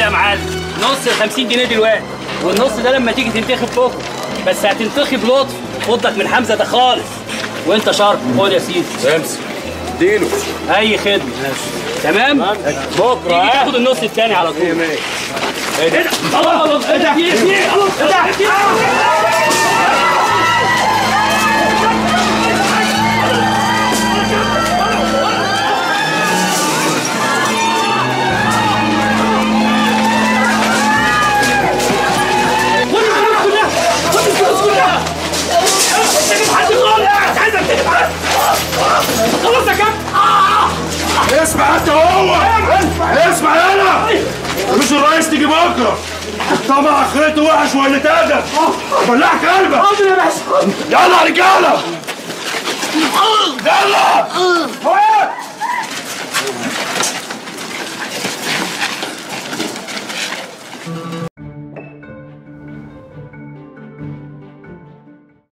يا معلم نص ال 50 جنيه دلوقتي والنص ده لما تيجي تنتخب بكره بس هتنتخب لطف خدك من حمزه ده خالص وانت شرط خد يا سيدي امسك اديله اي خدمه تمام بكره تيجي ها تاخد النص الثاني على طول ايه ده الله الله ايه ده ايه ده ايه ده خد الفلوس كلها خد الفلوس كلها انت حد خالص عايز انتخب حد خلاص يا كابتن اسمع انت هو اسمع انا مش الرئيس تيجي بكره طبعا اخرته وحش ولا تقدر بلعك قلبك حاضر يا باشا يلا يا رجاله يلا فوق.